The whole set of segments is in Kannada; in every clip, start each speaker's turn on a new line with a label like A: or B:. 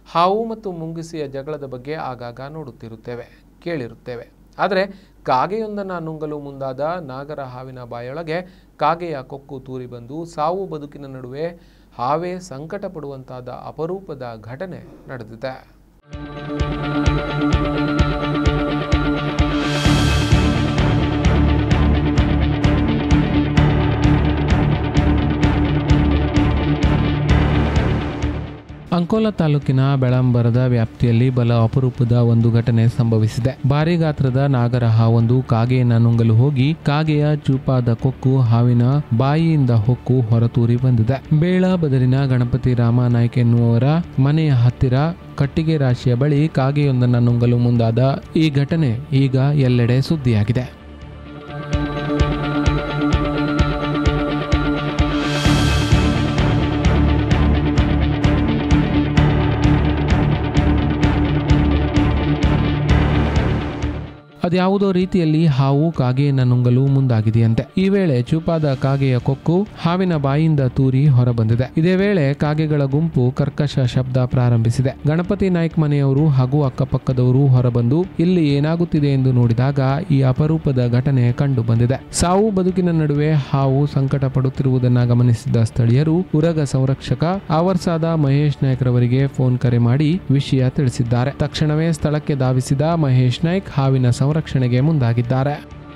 A: ಹಾವು ಮತ್ತು ಮುಂಗಿಸಿಯ ಜಗಳದ ಬಗ್ಗೆ ಆಗಾಗ ನೋಡುತ್ತಿರುತ್ತೇವೆ ಕೇಳಿರುತ್ತೇವೆ ಆದರೆ ಕಾಗೆಯೊಂದನ್ನು ನುಂಗಲು ಮುಂದಾದ ನಾಗರ ಹಾವಿನ ಬಾಯೊಳಗೆ ಕಾಗೆಯ ಕೊಕ್ಕು ತೂರಿ ಬಂದು ಸಾವು ಬದುಕಿನ ನಡುವೆ ಹಾವೇ ಸಂಕಟ ಪಡುವಂತಾದ ಅಪರೂಪದ ಘಟನೆ ನಡೆದಿದೆ ಅಂಕೋಲಾ ತಾಲೂಕಿನ ಬೆಳಂಬರದ ವ್ಯಾಪ್ತಿಯಲ್ಲಿ ಬಲ ಅಪರೂಪದ ಒಂದು ಘಟನೆ ಸಂಭವಿಸಿದೆ ಭಾರಿ ಗಾತ್ರದ ನಾಗರ ಹಾವೊಂದು ಕಾಗೆಯನ್ನ ನುಂಗಲು ಹೋಗಿ ಕಾಗೆಯ ಚೂಪಾದ ಕೊಕ್ಕು ಹಾವಿನ ಬಾಯಿಯಿಂದ ಹೊಕ್ಕು ಹೊರತೂರಿ ಬಂದಿದೆ ಬೇಳ ಬದಲಿನ ಗಣಪತಿ ರಾಮನಾಯ್ಕ ಎನ್ನುವರ ಮನೆಯ ಹತ್ತಿರ ಕಟ್ಟಿಗೆ ರಾಶಿಯ ಬಳಿ ಕಾಗೆಯೊಂದನ್ನು ನುಂಗಲು ಮುಂದಾದ ಈ ಘಟನೆ ಈಗ ಎಲ್ಲೆಡೆ ಸುದ್ದಿಯಾಗಿದೆ ಅದ್ಯಾವುದೋ ರೀತಿಯಲ್ಲಿ ಹಾವು ಕಾಗೆಯನ್ನು ನುಂಗಲು ಮುಂದಾಗಿದೆಯಂತೆ ಈ ವೇಳೆ ಚೂಪಾದ ಕಾಗೆಯ ಕೊಕ್ಕು ಹಾವಿನ ಬಾಯಿಂದ ತೂರಿ ಹೊರಬಂದಿದೆ ಇದೇ ವೇಳೆ ಕಾಗೆಗಳ ಗುಂಪು ಕರ್ಕಶ ಶಬ್ದ ಪ್ರಾರಂಭಿಸಿದೆ ಗಣಪತಿ ನಾಯ್ಕ್ ಮನೆಯವರು ಹಾಗೂ ಅಕ್ಕಪಕ್ಕದವರು ಹೊರಬಂದು ಇಲ್ಲಿ ಏನಾಗುತ್ತಿದೆ ಎಂದು ನೋಡಿದಾಗ ಈ ಅಪರೂಪದ ಘಟನೆ ಕಂಡು ಬಂದಿದೆ ಸಾವು ಬದುಕಿನ ನಡುವೆ ಹಾವು ಸಂಕಟ ಪಡುತ್ತಿರುವುದನ್ನ ಗಮನಿಸಿದ ಸ್ಥಳೀಯರು ಉರಗ ಸಂರಕ್ಷಕ ಆವರ್ಸಾದ ಮಹೇಶ್ ನಾಯ್ಕ್ ರವರಿಗೆ ಫೋನ್ ಕರೆ ಮಾಡಿ ವಿಷಯ ತಿಳಿಸಿದ್ದಾರೆ ತಕ್ಷಣವೇ ಸ್ಥಳಕ್ಕೆ ಧಾವಿಸಿದ ಮಹೇಶ್ ನಾಯ್ಕ್ ಹಾವಿನ ಸಂರಕ್ಷಣೆಗೆ ಮುಂದಾಗಿದ್ದಾರೆ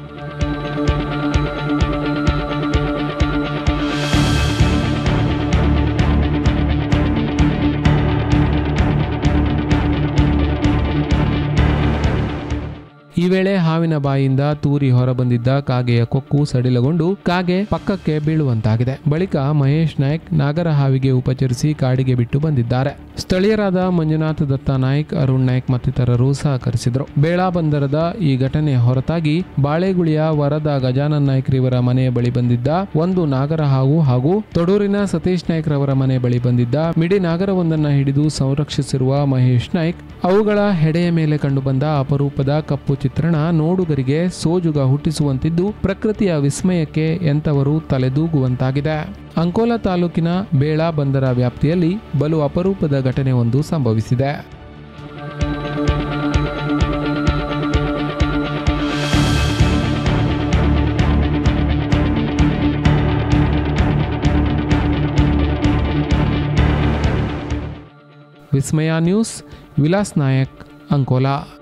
A: ಈ ವೇಳೆ ಹಾವಿನ ಬಾಯಿಂದ ತೂರಿ ಹೊರಬಂದಿದ್ದ ಕಾಗೆಯ ಕೊಕ್ಕು ಸಡಿಲಗೊಂಡು ಕಾಗೆ ಪಕ್ಕಕ್ಕೆ ಬೀಳುವಂತಾಗಿದೆ ಬಳಿಕ ಮಹೇಶ್ ನಾಯ್ಕ್ ನಾಗರ ಹಾವಿಗೆ ಉಪಚರಿಸಿ ಕಾಡಿಗೆ ಬಿಟ್ಟು ಬಂದಿದ್ದಾರೆ ಸ್ಥಳೀಯರಾದ ಮಂಜುನಾಥ್ ದತ್ತ ನಾಯ್ಕ್ ಅರುಣ್ ನಾಯ್ಕ್ ಮತ್ತಿತರರು ಸಹಕರಿಸಿದರು ಬೇಳಾ ಬಂದರದ ಈ ಘಟನೆ ಹೊರತಾಗಿ ಬಾಳೆಗುಳಿಯ ವರದ ಗಜಾನನ್ ನಾಯ್ಕ್ ಇವರ ಮನೆಯ ಬಳಿ ಬಂದಿದ್ದ ಒಂದು ನಾಗರ ಹಾವು ಹಾಗೂ ತೊಡೂರಿನ ಸತೀಶ್ ನಾಯ್ಕ್ ರವರ ಮನೆ ಬಳಿ ಬಂದಿದ್ದ ಮಿಡಿ ನಾಗರವೊಂದನ್ನ ಹಿಡಿದು ಸಂರಕ್ಷಿಸಿರುವ ಮಹೇಶ್ ನಾಯ್ಕ್ ಅವುಗಳ ಹೆಡೆಯ ಮೇಲೆ ಕಂಡುಬಂದ ಅಪರೂಪದ ಕಪ್ಪು ಚಿತ್ರಣ ನೋಡುಗರಿಗೆ ಸೋಜುಗ ಹುಟ್ಟಿಸುವಂತಿದ್ದು ಪ್ರಕೃತಿಯ ವಿಸ್ಮಯಕ್ಕೆ ಎಂತವರು ತಲೆದೂಗುವಂತಾಗಿದೆ ಅಂಕೋಲಾ ತಾಲೂಕಿನ ಬೇಳಾ ಬಂದರ ವ್ಯಾಪ್ತಿಯಲ್ಲಿ ಬಲು ಅಪರೂಪದ ಘಟನೆ ಒಂದು ಸಂಭವಿಸಿದೆ ವಿಸ್ಮಯ ನ್ಯೂಸ್ ವಿಲಾಸ್ ನಾಯಕ್ ಅಂಕೋಲಾ